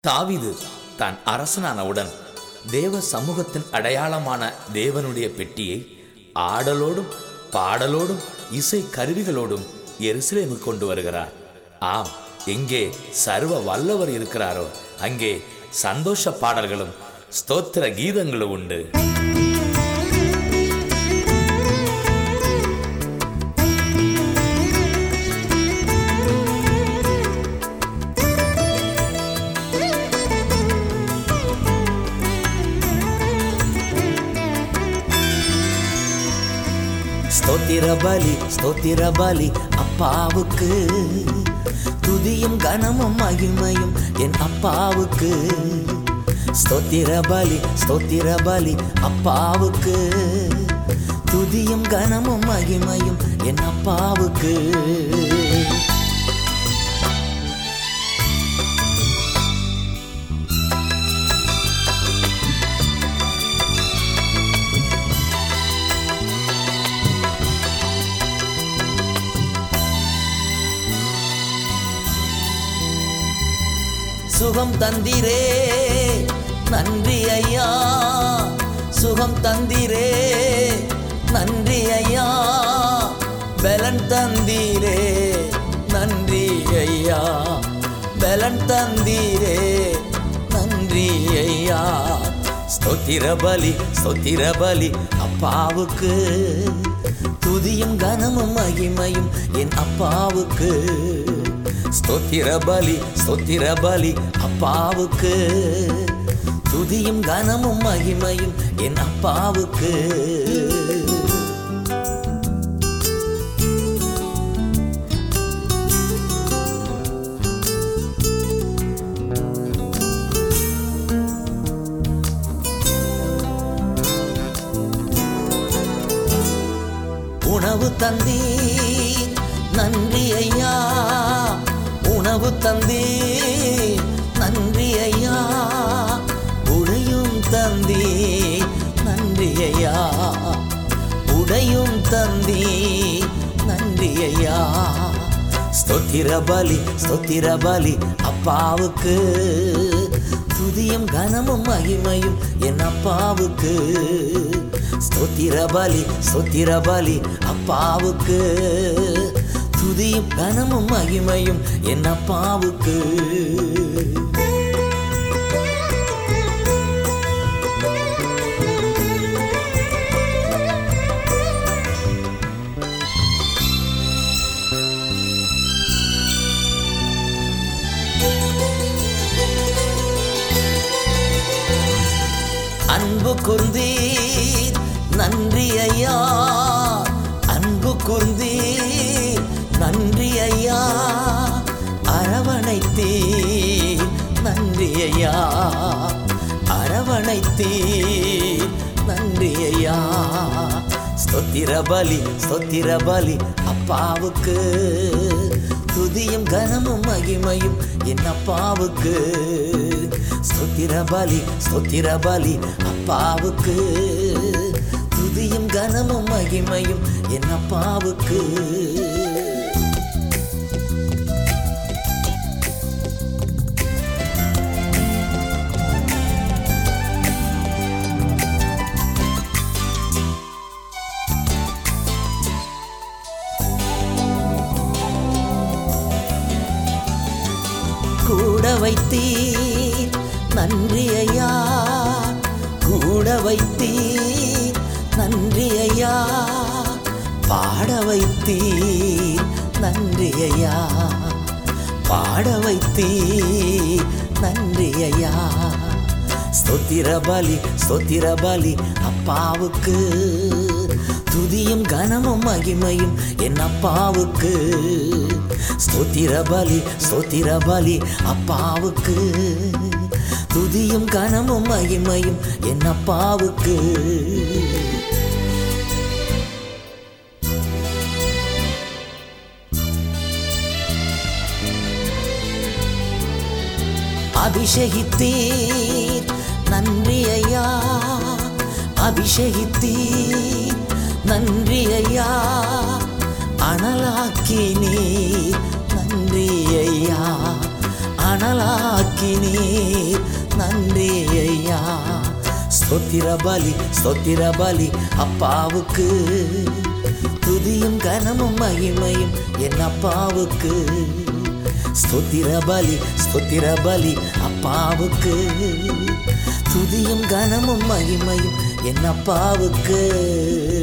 தாவீது தான் அரசனானவுடன் தேவ சமூகத்தின் அடையாளமான தேவனுடைய பெட்டியை ஆடலோடும் பாடலோடும் இசை கருவிகளோடும் எருசலேமுக்கு கொண்டு வருகிறார் ஆம் எங்கே சர்வ வல்லவர் இருக்கிறாரோ அங்கே சந்தோஷ பாடல்களும் ஸ்தோத்திர கீதங்களும் உண்டு ஸ்தோத்திர பலி ஸ்தோத்திர பலி அப்பாவுக்கு துதியும் கனமும் மகிமையும் என் அப்பாவுக்கு ஸ்தோத்திர பலி ஸ்தோத்திர பலி அப்பாவுக்கு துதியும் கனமும் மகிமையும் என் அப்பாவுக்கு சுகம் தந்திரே நன்றி ஐயா சுகம் தந்திரே நன்றி ஐயா பலன் தந்தீரே நன்றி ஐயா பலன் தந்தீரே நன்றி ஐயா ஸ்தோத்திர பலி ஸ்தோத்திர பலி அப்பாவுக்கு துதியும் கனமும் மகிமையும் என் அப்பாவுக்கு ஸ்தோத்திர பலி ஸ்தோத்திர பலி அப்பாவுக்கு துதியும் கனமும் மகிமையும் என் அப்பாவுக்கு உணவு தந்தீர் நன்றி ஐயா உணவு தந்தீர் நன்றி ஐயா உடையும் தந்தீர் நன்றி ஐயா உடையும் தந்தீர் நன்றி ஐயா ஸ்தோத்திர பலி ஸ்தோத்திர பலி அப்பாவுக்கு துதியும் கனமும் மகிமையும் என் அப்பாவுக்கு ஸ்தோத்திர பலி ஸ்தோத்திர பலி அப்பாவுக்கு துதியும் கனமும் மகிமையும் என் அப்பாவுக்கு அன்பு குர்ந்தீர் நன்றி ஐயா அன்பு குர்ந்தீர் நன்றி ஐயா அரவணைத்தீர் நன்றி ஐயா அரவணைத்தீர் நன்றி ஐயா ஸ்தோத்திர பலி ஸ்தோத்திர பலி அப்பாவுக்கு துதியும் கனமும் மகிமையும் என் அப்பாவுக்கு ஸ்தோத்திர பலி ஸ்தோத்திர பலி அப்பாவுக்கு துதியும் கனமும் மகிமையும் என் அப்பாவுக்கு கூட வைத்தீர் நன்றி ஐயா கூட வைத்தீர் நன்றி ஐயா பாட வைத்தீர் நன்றி ஐயா பாட வைத்தீர் நன்றி ஐயா ஸ்தோத்திர பலி ஸ்தோத்திர பலி அப்பாவுக்கு துதியும் கனமும் மகிமையும் என் அப்பாவுக்கு ஸ்தோத்திர பலி ஸ்தோத்திர பலி அப்பாவுக்கு துதியும் கனமும் மகிமையும் என் அப்பாவுக்கு அபிஷேகித்தீர் நன்றி ஐயா அபிஷேகித்தீர் நன்றி ஐயா அனலாக்கி நீர் நன்றி ஐயா அனலாக்கினீர் நன்றி ஐயா ஸ்தோத்திர பலி ஸ்தோத்திர பலி அப்பாவுக்கு துதியும் கனமும் மகிமையும் என் அப்பாவுக்கு ஸ்தோத்திர பலி ஸ்தோத்திர பலி அப்பாவுக்கு துதியும் கனமும் மகிமையும் என் அப்பாவுக்கு